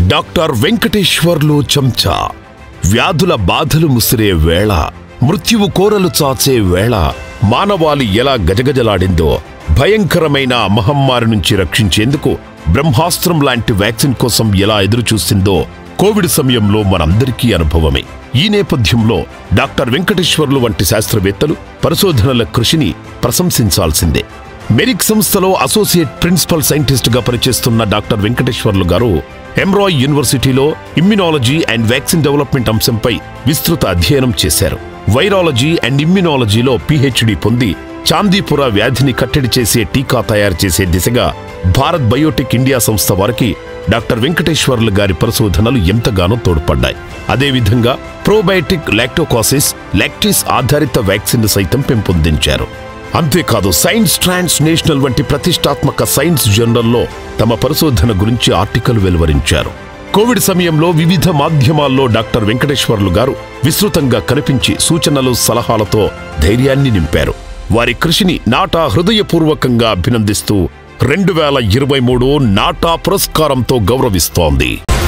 doctor Venkateswarlu చెంచా వ్యాధుల బాధలు ముసిరే వేళ మృత్యువు కోరలు చాచే వేళ మానవాళి ఎలా గజగజలాడిందో భయంకరమైన ఆ మహమ్మారి నుంచి రక్షించేందుకు బ్రహ్మాస్త్రం లాంటి వ్యాక్సిన్ కోసం ఎలా ఎదురుచూసిందో కోవిడ్ సమయంలో మనందరికీ అనుభవమే ఈ నేపథ్యంలో డాక్టర్ వెంకటేశ్వర్లు వంటి శాస్త్రవేత్తలు పరిశోధనల కృషిని ప్రశంసించాల్సిందే మెరిక్ సంస్థలో అసోసియేట్ ప్రిన్సిపల్ సైంటిస్ట్ గా పనిచేస్తున్న డాక్టర్ వెంకటేశ్వర్లు గారు ఎమ్రాయ్ యూనివర్సిటీలో ఇమ్యునాలజీ అండ్ వ్యాక్సిన్ డెవలప్మెంట్ అంశంపై విస్తృత అధ్యయనం చేశారు వైరాలజీ అండ్ ఇమ్యునాలజీలో పీహెచ్డీ పొంది చాందీపుర వ్యాధిని కట్టడి చేసే టీకా తయారు చేసే దిశగా భారత్ బయోటెక్ ఇండియా సంస్థ వారికి డాక్టర్ వెంకటేశ్వర్లు గారి పరిశోధనలు ఎంతగానో తోడ్పడ్డాయి అదేవిధంగా ప్రోబయోటిక్ లాక్టోకాసిస్ లాక్టిస్ ఆధారిత వ్యాక్సిన్ సైతం పెంపొందించారు అంతేకాదు సైన్స్ ట్రాన్స్ నేషనల్ వంటి ప్రతిష్టాత్మక సైన్స్ జర్నల్లో తమ పరిశోధన గురించి ఆర్టికల్ వెలువరించారు కోవిడ్ సమయంలో వివిధ మాధ్యమాల్లో డాక్టర్ వెంకటేశ్వర్లు గారు విస్తృతంగా కనిపించి సూచనలు సలహాలతో ధైర్యాన్ని నింపారు వారి కృషిని నాటా హృదయపూర్వకంగా అభినందిస్తూ రెండు వేల ఇరవై మూడు నాటా పురస్కారంతో గౌరవిస్తోంది